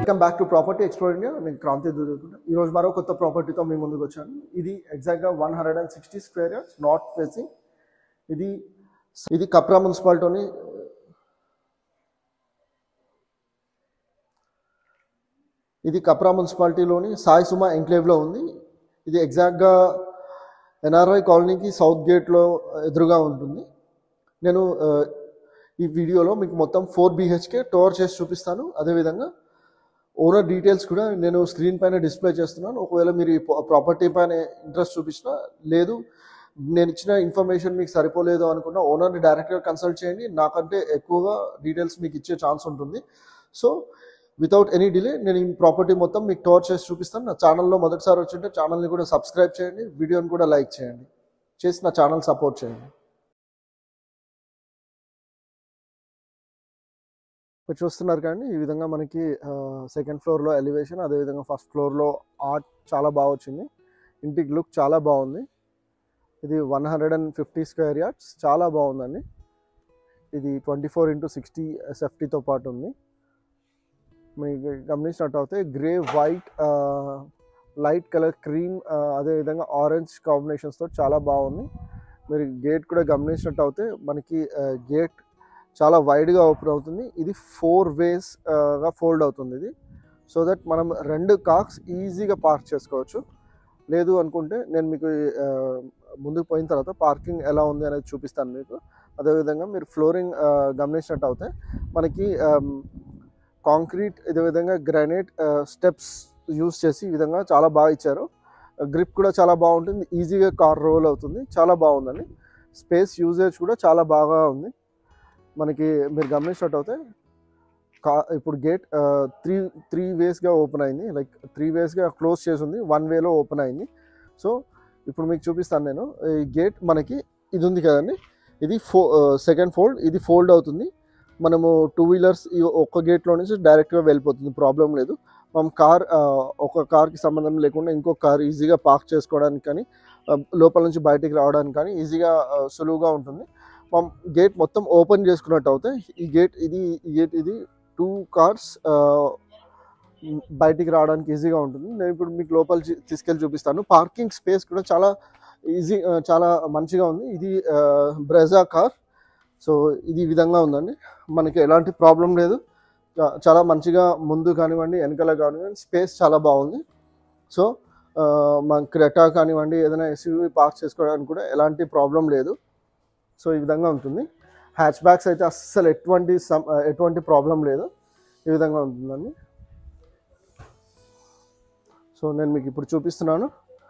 welcome back to property explore India నేను క్రాంతి దుర్గుంటా ఈ రోజు మరో కొత్త ప్రాపర్టీతో మీ ముందుకు వచ్చాను ఇది ఎగ్జాక్ట్గా one hundred and sixty square yards north facing ఇది ఇది కప్రా మున్సిపాలిటీని ఇది కప్రా మున్సిపాలిటీలోని సాయి సుమా ఎంక్లేవ్లో ఉంది ఇది ఎగ్జాక్ట్గా ఎన్ఆర్ఐ కాలనీకి సౌత్ గేట్లో ఎదురుగా ఉంటుంది నేను ఆ, ఈ వీడియోలో మీకు మొత్తం ఫోర్ బీహెచ్కే టోర్ చేసి చూపిస్తాను అదేవిధంగా ఓనర్ డీటెయిల్స్ కూడా నేను స్క్రీన్ పైన డిస్ప్లే చేస్తున్నాను ఒకవేళ మీరు ఈ ప్రాపర్టీ పైన ఇంట్రెస్ట్ చూపించినా లేదు నేను ఇచ్చిన ఇన్ఫర్మేషన్ మీకు సరిపోలేదు అనుకున్న ఓనర్ని డైరెక్ట్గా కన్సల్ట్ చేయండి నాకంటే ఎక్కువగా డీటెయిల్స్ మీకు ఇచ్చే ఛాన్స్ ఉంటుంది సో వితౌట్ ఎనీ డిలే నేను ఈ ప్రాపర్టీ మొత్తం మీకు టోర్ చేసి చూపిస్తాను నా ఛానల్లో మొదటిసారి వచ్చింటే ఛానల్ని కూడా సబ్స్క్రైబ్ చేయండి వీడియోని కూడా లైక్ చేయండి చేసి నా ఛానల్ సపోర్ట్ చేయండి మీరు చూస్తున్నారు కానీ ఈ విధంగా మనకి సెకండ్ ఫ్లోర్లో ఎలివేషన్ అదేవిధంగా ఫస్ట్ ఫ్లోర్లో ఆర్ట్ చాలా బాగా వచ్చింది ఇంటికి లుక్ చాలా బాగుంది ఇది one hundred and fifty square yards చాలా బాగుందండి ఇది ట్వంటీ ఫోర్ ఇంటూ సిక్స్టీ ఎస్ఎఫ్టీతో పాటు ఉంది మీకు గమనించినట్టు అయితే grey white light colour cream అదేవిధంగా ఆరెంజ్ కాంబినేషన్స్తో చాలా బాగుంది మీరు గేట్ కూడా గమనించినట్టు అయితే మనకి గేట్ చాలా వైడ్గా ఓపెన్ అవుతుంది ఇది ఫోర్ వేస్ గా ఫోల్డ్ అవుతుంది ఇది సో దట్ మనం రెండు కార్స్ ఈజీగా పార్క్ చేసుకోవచ్చు లేదు అనుకుంటే నేను మీకు ఆ, ముందుకు పోయిన తర్వాత పార్కింగ్ ఎలా ఉంది అనేది చూపిస్తాను మీకు అదేవిధంగా మీరు ఫ్లోరింగ్ గమనించినట్టు అయితే మనకి కాంక్రీట్ ఇదే విధంగా గ్రానైట్ స్టెప్స్ యూస్ చేసి ఈ విధంగా చాలా బాగా ఇచ్చారు గ్రిప్ కూడా చాలా బాగుంటుంది ఈజీగా కార్ రోల్ అవుతుంది చాలా బాగుందండి స్పేస్ యూజేజ్ కూడా చాలా బాగా ఉంది మనకి మీరు గమనించినట్టు అయితే కా ఇప్పుడు గేట్ త్రీ త్రీ వేస్గా ఓపెన్ అయింది లైక్ త్రీ వేస్గా క్లోజ్ చేసి ఉంది వన్ వేలో ఓపెన్ అయింది సో ఇప్పుడు మీకు చూపిస్తాను నేను ఈ గేట్ మనకి ఇది ఉంది కదండి ఇది ఫో సెకండ్ ఫోల్డ్ ఇది ఫోల్డ్ అవుతుంది మనము టూ వీలర్స్ ఈ ఒక్క గేట్లో నుంచి డైరెక్ట్గా వెళ్ళిపోతుంది ప్రాబ్లం లేదు మనం కార్ ఒక కార్కి సంబంధం లేకుండా ఇంకో కార్ ఈజీగా పార్క్ చేసుకోవడానికి కానీ ఆ, లోపల నుంచి బయటికి రావడానికి కానీ ఈజీగా ఆ, సులువుగా ఉంటుంది మనం గేట్ మొత్తం ఓపెన్ చేసుకున్నట్టు అయితే ఈ గేట్ ఇది ఈ గేట్ ఇది టూ కార్స్ బయటికి రావడానికి ఈజీగా ఉంటుంది నేను ఇప్పుడు మీకు లోపల చీ- తీసుకెళ్ళి చూపిస్తాను పార్కింగ్ స్పేస్ కూడా చాలా ఈజీ ఆ, చాలా మంచిగా ఉంది ఇది బ్రెజా కార్ సో ఇది ఈ విధంగా ఉందండి మనకి ఎలాంటి ప్రాబ్లం లేదు చా- చాలా మంచిగా ముందు కానివ్వండి వెనకాల కానివ్వండి స్పేస్ చాలా బాగుంది సో ఆ, మన క్రెటా కానివ్వండి ఏదైనా ఎస్యూవీ పార్క్ చేసుకోవడానికి కూడా ఎలాంటి ప్రాబ్లం లేదు సో ఈ విధంగా ఉంటుంది హ్యాచ్ బ్యాగ్స్ అయితే అస్సలు ఎటువంటి సమ్- ఎటువంటి ప్రాబ్లం లేదు ఈ విధంగా ఉంటుందండి సో నేను మీకు ఇప్పుడు చూపిస్తున్నాను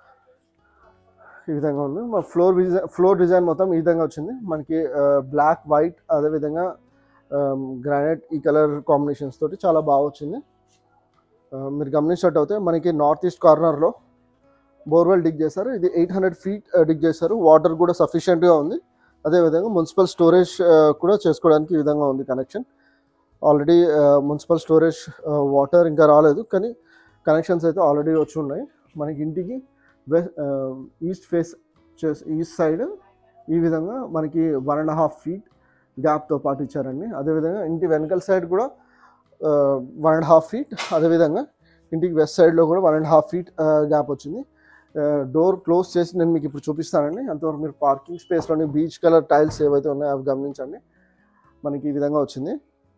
ఈ విధంగా ఉంది మా ఫ్లోర్ డిజైన్ ఫ్లోర్ డిజైన్ మొత్తం ఈ విధంగా వచ్చింది మనకి బ్లాక్ వైట్ అదేవిధంగా గ్రానైట్ ఈ కలర్ కాంబినేషన్స్ తోటి చాలా బాగా వచ్చింది ఆ, మీరు గమనించినట్టు అయితే మనకి నార్త్ ఈస్ట్ కార్నర్లో బోర్వెల్ డిగ్ చేశారు ఇది ఎయిట్ హండ్రెడ్ ఫీట్ డిగ్ చేశారు వాటర్ కూడా సఫిషియెంట్గా ఉంది అదేవిధంగా మున్సిపల్ స్టోరేజ్ కూడా చేసుకోవడానికి ఈ విధంగా ఉంది connection already municipal storage water ఇంకా రాలేదు కానీ కనెక్షన్స్ అయితే ఆల్రెడీ వచ్చి ఉన్నాయి మనకి ఇంటికి west east face east side ఈ విధంగా మనకి వన్ అండ్ హాఫ్ ఫీట్ గ్యాప్తో పాటు ఇచ్చారండి అదేవిధంగా ఇంటి వెనకల సైడ్ కూడా వన్ అండ్ హాఫ్ ఫీట్ అదేవిధంగా ఇంటికి వెస్ట్ సైడ్లో కూడా one and half feet gap వచ్చింది డోర్ క్లోజ్ చేసి నేను మీకు ఇప్పుడు చూపిస్తానండి అంతవరకు మీరు పార్కింగ్ స్పేస్లోని బీచ్ కలర్ టైల్స్ ఏవైతే ఉన్నాయో అవి గమనించండి మనకి ఈ విధంగా వచ్చింది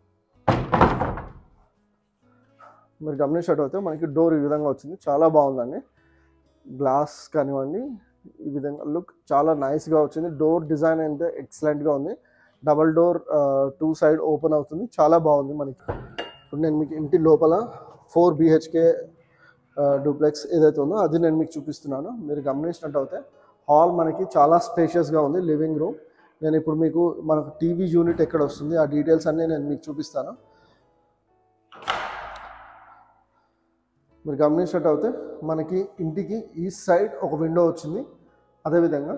మీరు గమనించినట్టయితే మనకి డోర్ ఈ విధంగా వచ్చింది చాలా బాగుందండి గ్లాస్ కానివ్వండి ఈ విధంగా లుక్ చాలా నైస్గా వచ్చింది డోర్ డిజైన్ అయితే ఎక్సలెంట్గా ఉంది double door two side open అవుతుంది చాలా బాగుంది మనకి ఇప్పుడు నేను మీకు ఇంటి లోపల ఫోర్ బిహెచ్కే డూప్లెక్స్ ఏదైతే ఉందో అది నేను మీకు చూపిస్తున్నాను మీరు గమనించినట్టు అయితే హాల్ మనకి చాలా స్పేషియస్గా ఉంది లివింగ్ రూమ్ నేను ఇప్పుడు మీకు మనకు టీవీ యూనిట్ ఎక్కడ వస్తుంది ఆ డీటెయిల్స్ అన్నీ నేను మీకు చూపిస్తాను మీరు గమనించినట్టు అయితే మనకి ఇంటికి ఈస్ట్ సైడ్ ఒక విండో వచ్చింది అదేవిధంగా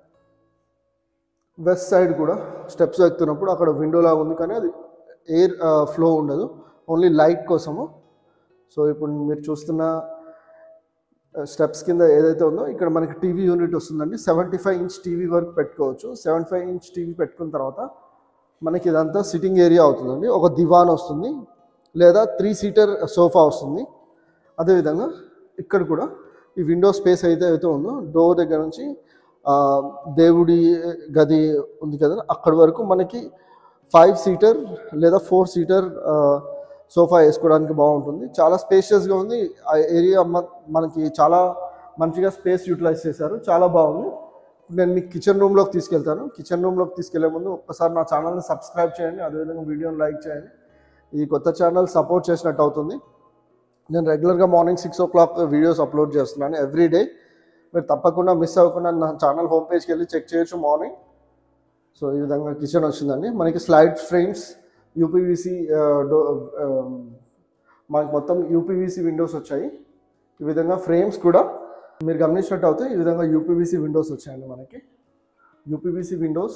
వెస్ట్ సైడ్ కూడా స్టెప్స్ ఎక్కుతున్నప్పుడు అక్కడ విండో లాగా ఉంది కానీ అది ఎయిర్ ఫ్లో ఉండదు ఓన్లీ లైట్ కోసము సో ఇప్పుడు మీరు చూస్తున్న స్టెప్స్ కింద ఏదైతే ఉందో ఇక్కడ మనకి టీవీ యూనిట్ వస్తుందండి సెవెంటీ ఫైవ్ ఇంచ్ టీవీ వరకు పెట్టుకోవచ్చు సెవెంటీ ఫైవ్ ఇంచ్ టీవీ పెట్టుకున్న తర్వాత మనకి ఇదంతా సిట్టింగ్ ఏరియా అవుతుందండి ఒక దివాన్ వస్తుంది లేదా త్రీ సీటర్ సోఫా వస్తుంది అదేవిధంగా ఇక్కడ కూడా ఈ విండో స్పేస్ అయితే అయితే ఉందో డోర్ దగ్గర నుంచి ఆ, దేవుడి గది ఉంది కదా అక్కడి వరకు మనకి ఫైవ్ సీటర్ లేదా ఫోర్ సీటర్ సోఫా వేసుకోవడానికి బాగుంటుంది చాలా స్పేషియస్గా ఉంది ఆ ఏరియా మనకి చాలా మంచిగా స్పేస్ యూటిలైజ్ చేశారు చాలా బాగుంది నేను మీకు కిచెన్ రూమ్లోకి తీసుకెళ్తాను కిచెన్ రూమ్లోకి తీసుకెళ్లే ముందు ఒక్కసారి నా ఛానల్ని సబ్స్క్రైబ్ చేయండి అదేవిధంగా వీడియోని లైక్ చేయండి ఇది కొత్త ఛానల్ సపోర్ట్ చేసినట్టు అవుతుంది నేను రెగ్యులర్గా morning six o'clock videos upload చేస్తున్నాను ఎవ్రీ డే మీరు తప్పకుండా మిస్ అవ్వకుండా నా ఛానల్ హోమ్ పేజ్కి వెళ్ళి చెక్ చేయొచ్చు మార్నింగ్ సో ఈ విధంగా కిచెన్ వచ్చిందండి మనకి స్లైడ్ ఫ్రేమ్స్ యూపీవీసీ డో మనకి మొత్తం యూపీవీసీ విండోస్ వచ్చాయి ఈ విధంగా ఫ్రేమ్స్ కూడా మీరు గమనించినట్టు అయితే ఈ విధంగా యూపీవీసీ విండోస్ వచ్చాయండి మనకి UPVC windows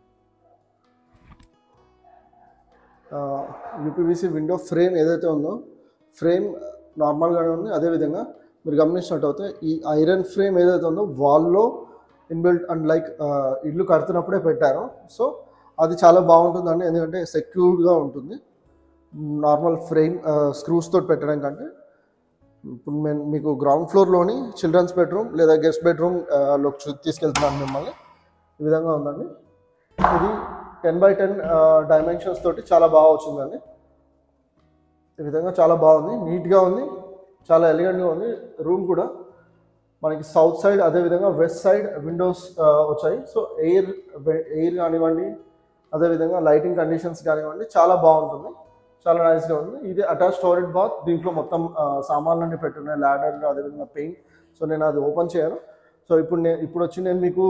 UPVC window frame ఏదైతే ఉందో ఫ్రేమ్ నార్మల్గానే ఉంది అదేవిధంగా మీరు గమనించినట్టు అయితే ఈ ఐరన్ ఫ్రేమ్ ఏదైతే ఉందో వాల్లో ఇన్బిల్ట్ అండ్ లైక్ ఇల్లు కడుతున్నప్పుడే పెట్టారు సో అది చాలా బాగుంటుందండి ఎందుకంటే సెక్యూర్డ్గా ఉంటుంది నార్మల్ ఫ్రేమ్ స్క్రూస్ తోటి పెట్టడం కంటే ఇప్పుడు నేను మీకు గ్రౌండ్ ఫ్లోర్లోని చిల్డ్రన్స్ బెడ్రూమ్ లేదా గెస్ట్ బెడ్రూమ్ లోకి చూ- తీసుకెళ్తున్నాను మిమ్మల్ని ఈ విధంగా ఉందండి ఇది టెన్ బై టెన్ డైమెన్షన్స్ తోటి చాలా బాగా వచ్చిందండి ఈ విధంగా చాలా బాగుంది నీట్గా ఉంది చాలా ఎలిగెంట్గా ఉంది రూమ్ కూడా మనకి సౌత్ సైడ్ అదేవిధంగా వెస్ట్ సైడ్ విండోస్ వచ్చాయి సో ఎయిర్ ఎయిర్ కానివ్వండి అదేవిధంగా లైటింగ్ కండిషన్స్ కానివ్వండి చాలా బాగుంటుంది చాలా నైస్గా ఉంది ఇది అటాచ్ స్టోరేజ్ బాత్ దీంట్లో మొత్తం ఆ, సామాన్లన్నీ పెట్టున్నాయి ల్యాడర్ అదేవిధంగా పెయింట్ సో నేను అది ఓపెన్ చేయను సో ఇప్పుడు నేను ఇప్పుడు వచ్చి నేను మీకు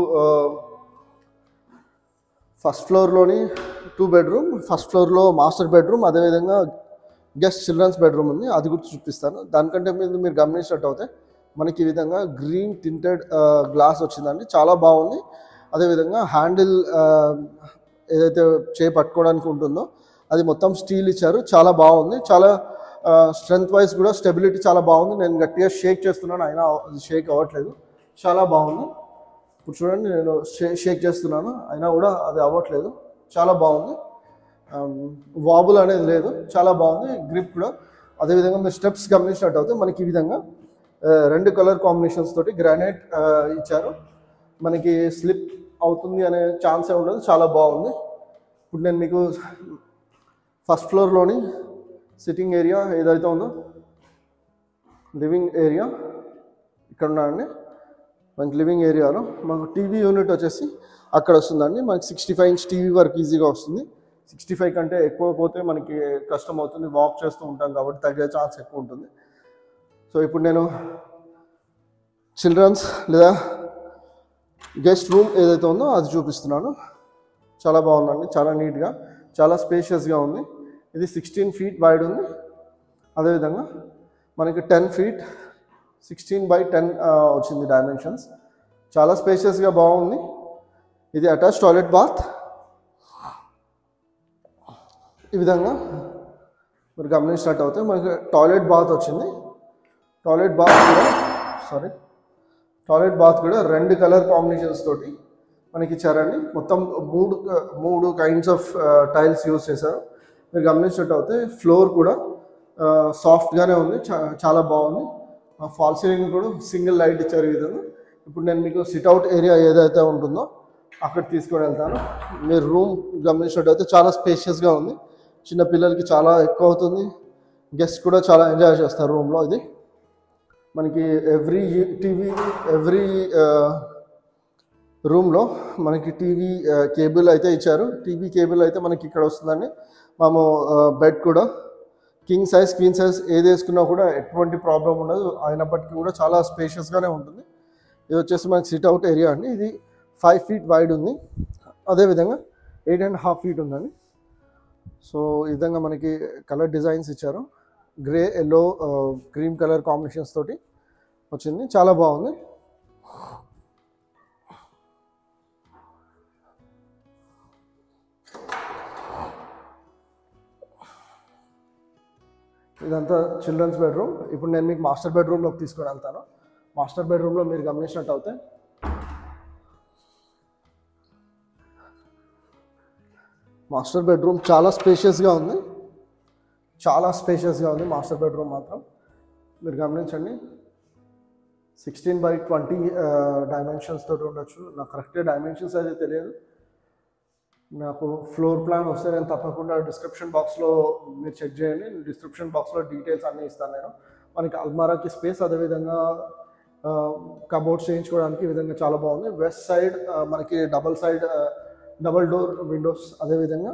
ఫస్ట్ ఫ్లోర్లోని టూ బెడ్రూమ్ ఫస్ట్ ఫ్లోర్లో మాస్టర్ బెడ్రూమ్ అదేవిధంగా గెస్ట్ చిల్డ్రన్స్ బెడ్రూమ్ ఉంది అది కూడా చూపిస్తాను దానికంటే మీరు మీరు గమనించినట్టు అయితే మనకి ఈ విధంగా గ్రీన్ టింటెడ్ గ్లాస్ వచ్చిందండి చాలా బాగుంది అదేవిధంగా హ్యాండిల్ ఏదైతే చే పట్టుకోవడానికి ఉంటుందో అది మొత్తం స్టీల్ ఇచ్చారు చాలా బాగుంది చాలా స్ట్రెంగ్త్ వైజ్ కూడా స్టెబిలిటీ చాలా బాగుంది నేను గట్టిగా షేక్ చేస్తున్నాను అయినా అది షేక్ అవ్వట్లేదు చాలా బాగుంది ఇప్పుడు చూడండి నేను షే- షేక్ చేస్తున్నాను అయినా కూడా అది అవ్వట్లేదు చాలా బాగుంది వాబుల్ అనేది లేదు చాలా బాగుంది గ్రిప్ కూడా అదేవిధంగా మీరు స్టెప్స్ గమనించినట్టు అయితే మనకి ఈ విధంగా ఆ, రెండు కలర్ కాంబినేషన్స్ తోటి గ్రానైట్ ఇచ్చారు మనకి స్లిప్ అవుతుంది అనే ఛాన్సే ఉండదు చాలా బాగుంది ఇప్పుడు నేను మీకు ఫస్ట్ ఫ్లోర్లోని సిట్టింగ్ ఏరియా ఏదైతే ఉందో లివింగ్ ఏరియా ఇక్కడ ఉన్నాయండి మనకి లివింగ్ ఏరియాలో మాకు టీవీ యూనిట్ వచ్చేసి అక్కడ వస్తుందండి మనకి సిక్స్టీ ఫైవ్ ఇంచ్ టీవీ వరకు ఈజీగా వస్తుంది సిక్స్టీ ఫైవ్ కంటే ఎక్కువ పోతే మనకి కష్టం అవుతుంది వాక్ చేస్తూ ఉంటాం కాబట్టి తగ్గే ఛాన్స్ ఎక్కువ ఉంటుంది సో ఇప్పుడు నేను చిల్డ్రన్స్ లేదా గెస్ట్ రూమ్ ఏదైతే ఉందో అది చూపిస్తున్నాను చాలా బాగుందండి చాలా నీట్గా చాలా స్పేషియస్గా ఉంది ఇది సిక్స్టీన్ ఫీట్ వైడ్ ఉంది అదేవిధంగా మనకి ten feet sixteen by ten వచ్చింది డైమెన్షన్స్ చాలా స్పేషియస్గా బాగుంది ఇది అటాచ్ టాయిలెట్ బాత్ ఈ విధంగా మీరు గమనించినట్టు అయితే మనకి టాయిలెట్ బాత్ వచ్చింది టాయిలెట్ బాత్ కూడా సారీ టాయిలెట్ బాత్ కూడా రెండు కలర్ కాంబినేషన్స్ తోటి మనకి ఇచ్చారండి మొత్తం మూడు మూడు కైండ్స్ ఆఫ్ టైల్స్ యూస్ చేశారు మీరు గమనించినట్టు అయితే ఫ్లోర్ కూడా సాఫ్ట్గానే ఉంది చా- చాలా బాగుంది ఫాల్ సీలింగ్ కూడా సింగిల్ లైట్ ఇచ్చారు ఈ విధంగా ఇప్పుడు నేను మీకు సిట్అవుట్ ఏరియా ఏదైతే ఉంటుందో అక్కడ తీసుకొని వెళ్తాను మీరు రూమ్ గమనించినట్టయితే చాలా స్పేషియస్గా ఉంది చిన్న పిల్లలకి చాలా ఎక్కువ అవుతుంది గెస్ట్ కూడా చాలా ఎంజాయ్ చేస్తారు రూమ్లో ఇది మనకి ఎవ్రీ టీవీ ఎవ్రీ రూమ్లో మనకి టీవీ కేబుల్ అయితే ఇచ్చారు టీవీ కేబుల్ అయితే మనకి ఇక్కడ వస్తుందండి మేము బెడ్ కూడా కింగ్ సైజ్ క్వీన్ సైజ్ ఏది వేసుకున్నా కూడా ఎటువంటి ప్రాబ్లం ఉండదు అయినప్పటికీ కూడా చాలా స్పేషియస్గానే ఉంటుంది ఇది వచ్చేసి మనకి సిట్ అవుట్ ఏరియా అండి ఇది ఫైవ్ ఫీట్ వైడ్ ఉంది అదేవిధంగా ఎయిట్ అండ్ హాఫ్ ఫీట్ ఉందండి సో ఈ విధంగా మనకి కలర్ డిజైన్స్ ఇచ్చారు grey yellow cream colour combinations తోటి వచ్చింది చాలా బాగుంది ఇదంతా చిల్డ్రన్స్ బెడ్రూమ్ ఇప్పుడు నేను మీకు మాస్టర్ బెడ్రూమ్లోకి తీసుకొని వెళ్తాను మాస్టర్ బెడ్రూమ్లో మీరు గమనించినట్టు అయితే మాస్టర్ బెడ్రూమ్ చాలా స్పేషియస్గా ఉంది చాలా స్పేషియస్గా ఉంది మాస్టర్ బెడ్రూమ్ మాత్రం మీరు గమనించండి సిక్స్టీన్ బై ట్వంటీ డైమెన్షన్స్ తోటి ఉండొచ్చు నాకు కరెక్ట్ డైమెన్షన్స్ అయితే తెలియదు నాకు ఫ్లోర్ ప్లాన్ వస్తే నేను తప్పకుండా డిస్క్రిప్షన్ బాక్స్లో మీరు చెక్ చేయండి డిస్క్రిప్షన్ బాక్స్లో డీటెయిల్స్ అన్నీ ఇస్తాను నేను మనకి అల్మారాకి స్పేస్ అదేవిధంగా కబోర్డ్స్ చేయించుకోవడానికి ఈ విధంగా చాలా బాగుంది వెస్ట్ సైడ్ మనకి double side double door windows అదేవిధంగా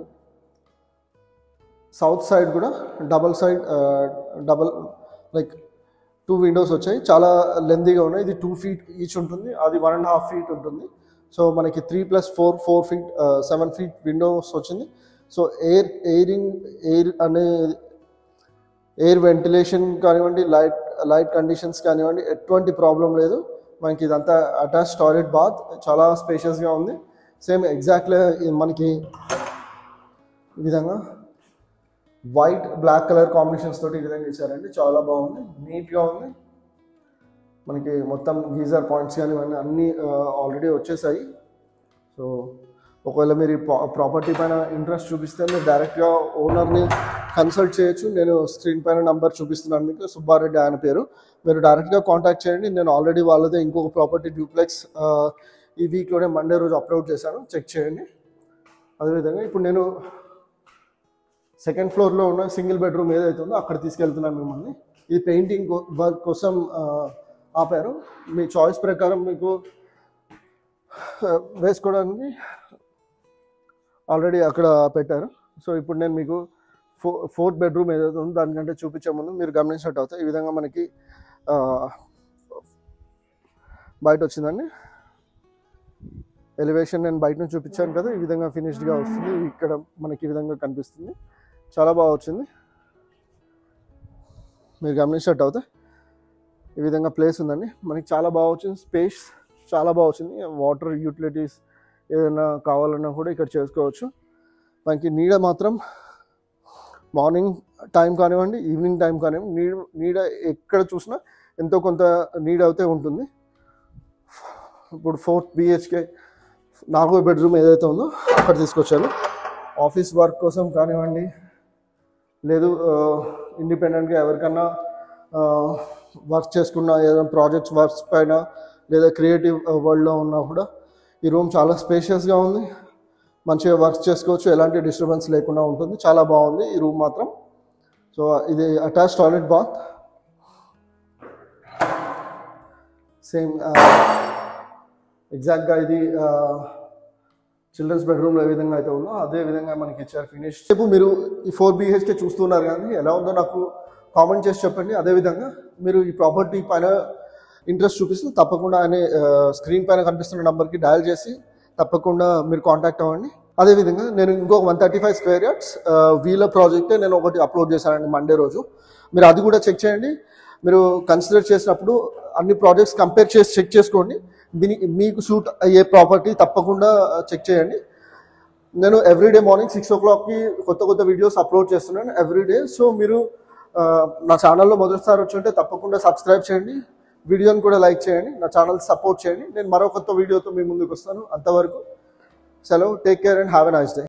సౌత్ సైడ్ కూడా double side double like two windows వచ్చాయి చాలా లెందీగా ఉన్నాయి ఇది టూ ఫీట్ ఈచ్ ఉంటుంది అది వన్ అండ్ హాఫ్ ఫీట్ ఉంటుంది సో మనకి three plus four four feet seven feet windows వచ్చింది సో ఎయిర్ ఎయిరింగ్ ఎయిర్ అనే ఎయిర్ వెంటిలేషన్ కానివ్వండి లైట్ లైట్ కండిషన్స్ కానివ్వండి ఎటువంటి ప్రాబ్లం లేదు మనకి ఇదంతా అటాచ్ టాయిలెట్ బాత్ చాలా స్పేషియస్గా ఉంది సేమ్ ఎగ్జాక్ట్లీ మనకి ఈ విధంగా వైట్ బ్లాక్ కలర్ కాంబినేషన్స్ తోటి ఈ విధంగా ఇచ్చారండి చాలా బాగుంది నీట్గా ఉంది మనకి మొత్తం గీజర్ పాయింట్స్ కానీ ఇవన్నీ అన్నీ ఆల్రెడీ వచ్చేసాయి సో ఒకవేళ మీరు ఈ ప్రాపర్టీ పైన ఇంట్రెస్ట్ చూపిస్తే మీరు డైరెక్ట్గా ఓనర్ని కన్సల్ట్ చేయొచ్చు నేను స్క్రీన్ పైన నంబర్ చూపిస్తున్నాను మీకు సుబ్బారెడ్డి ఆయన పేరు మీరు డైరెక్ట్గా కాంటాక్ట్ చేయండి నేను ఆల్రెడీ వాళ్ళదే ఇంకొక ప్రాపర్టీ డ్యూప్లెక్స్ ఈ వీక్లోనే మండే రోజు అప్లోడ్ చేశాను చెక్ చేయండి అదేవిధంగా ఇప్పుడు నేను సెకండ్ ఫ్లోర్లో ఉన్న సింగిల్ బెడ్రూమ్ ఏదైతే ఉందో అక్కడ తీసుకెళ్తున్నాను మిమ్మల్ని ఈ పెయింటింగ్ వర్క్ కోసం ఆ, ఆపారు మీ చాయిస్ ప్రకారం మీకు ఆ, వేసుకోవడానికి ఆల్రెడీ అక్కడ పెట్టారు సో ఇప్పుడు నేను మీకు ఫో ఫోర్త్ బెడ్రూమ్ ఏదైతే ఉందో దానికంటే చూపించే ముందు మీరు గమనించినట్టు అవుతాయి ఈ విధంగా మనకి ఆ, బయట వచ్చిందండి ఎలివేషన్ నేను బయట నుంచి చూపించాను కదా ఈ విధంగా ఫినిష్డ్గా వస్తుంది ఇక్కడ మనకి ఈ విధంగా కనిపిస్తుంది చాలా బాగా వచ్చింది మీరు గమనించినట్టు అవుతే ఈ విధంగా ప్లేస్ ఉందండి మనకి చాలా బాగా వచ్చింది స్పేస్ చాలా బాగా వచ్చింది వాటర్ యూటిలిటీస్ ఏదైనా కావాలన్నా కూడా ఇక్కడ చేసుకోవచ్చు మనకి నీడ మాత్రం మార్నింగ్ టైం కానివ్వండి ఈవినింగ్ టైం కానివ్వండి నీడ నీడ ఎక్కడ చూసినా ఎంతో కొంత నీడ అయితే ఉంటుంది ఇప్పుడు ఫోర్త్ బిహెచ్కే నాలుగో బెడ్రూమ్ ఏదైతే ఉందో అక్కడ తీసుకొచ్చాను ఆఫీస్ వర్క్ కోసం కానివ్వండి లేదు ఇండిపెండెంట్గా ఎవరికన్నా వర్క్ చేసుకున్న ఏదైనా ప్రాజెక్ట్స్ వర్క్స్ పైన లేదా క్రియేటివ్ వరల్డ్లో ఉన్నా కూడా ఈ రూమ్ చాలా స్పేషియస్గా ఉంది మంచిగా వర్క్ చేసుకోవచ్చు ఎలాంటి డిస్టర్బెన్స్ లేకుండా ఉంటుంది చాలా బాగుంది ఈ రూమ్ మాత్రం సో ఇది అటాచ్ టాయిలెట్ బాత్ సేమ్ ఎగ్జాక్ట్గా ఇది చిల్డ్రన్స్ బెడ్రూమ్లో ఏ విధంగా అయితే ఉందో అదే విధంగా మనకి ఇచ్చారు ఫినిష్ రేపు మీరు ఈ ఫోర్ బీహెచ్కే చూస్తున్నారు కానీ ఎలా ఉందో నాకు కామెంట్ చేసి చెప్పండి అదేవిధంగా మీరు ఈ ప్రాపర్టీ పైన ఇంట్రెస్ట్ చూపిస్తే తప్పకుండా ఆయన స్క్రీన్ పైన కనిపిస్తున్న నెంబర్కి డయల్ చేసి తప్పకుండా మీరు కాంటాక్ట్ అవ్వండి అదేవిధంగా నేను ఇంకొక one thirty five square yards villa ప్రాజెక్టే నేను ఒకటి అప్లోడ్ చేశానండి మండే రోజు మీరు అది కూడా చెక్ చేయండి మీరు కన్సిడర్ చేసినప్పుడు అన్ని ప్రాజెక్ట్స్ కంపేర్ చేసి చెక్ చేసుకోండి దీని మీకు సూట్ అయ్యే ప్రాపర్టీ తప్పకుండా చెక్ చేయండి నేను ఎవ్రీడే మార్నింగ్ సిక్స్ ఓ క్లాక్కి కొత్త కొత్త వీడియోస్ అప్లోడ్ చేస్తున్నాను ఎవ్రీడే సో మీరు ఆ, నా ఛానల్లో మొదటిసారి వచ్చి ఉంటే తప్పకుండా సబ్స్క్రైబ్ చేయండి వీడియోని కూడా లైక్ చేయండి నా ఛానల్ సపోర్ట్ చేయండి నేను మరో కొత్త వీడియోతో మీ ముందుకు వస్తాను అంతవరకు సెలవు take care and have a nice day